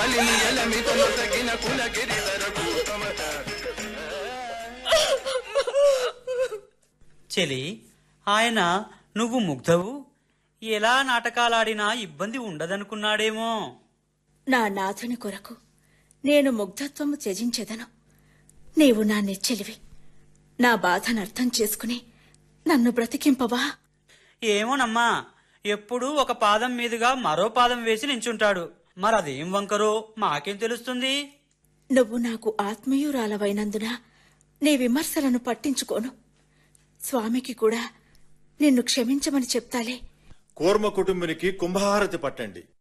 కలిని ఎలమితో నొసగిన కులగిరిధర గౌతమ చెలి ఆయన నువ్వు ముగ్ధవు ఎలా నాటకాలాడినా ఇబ్బంది ఉండదనుకున్నాడేమో నా నాథుని కొరకు నేను ముగ్ధత్వము త్యజించెదను నీవు నా నెచ్చెలివి నా బాధను అర్థం చేసుకుని నన్ను బ్రతికింపవా ఏమోనమ్మా ఎప్పుడూ ఒక పాదం మీదుగా మరో పాదం వేసి నించుంటాడు మరదేం వంకరో మాకేం తెలుస్తుంది నువ్వు నాకు ఆత్మీయురాలవైనందున నీ విమర్శలను పట్టించుకోను స్వామికి కూడా నిన్ను క్షమించమని చెప్తాలే కూర్మ కుటుంబినికి కుంభహారతి పట్టండి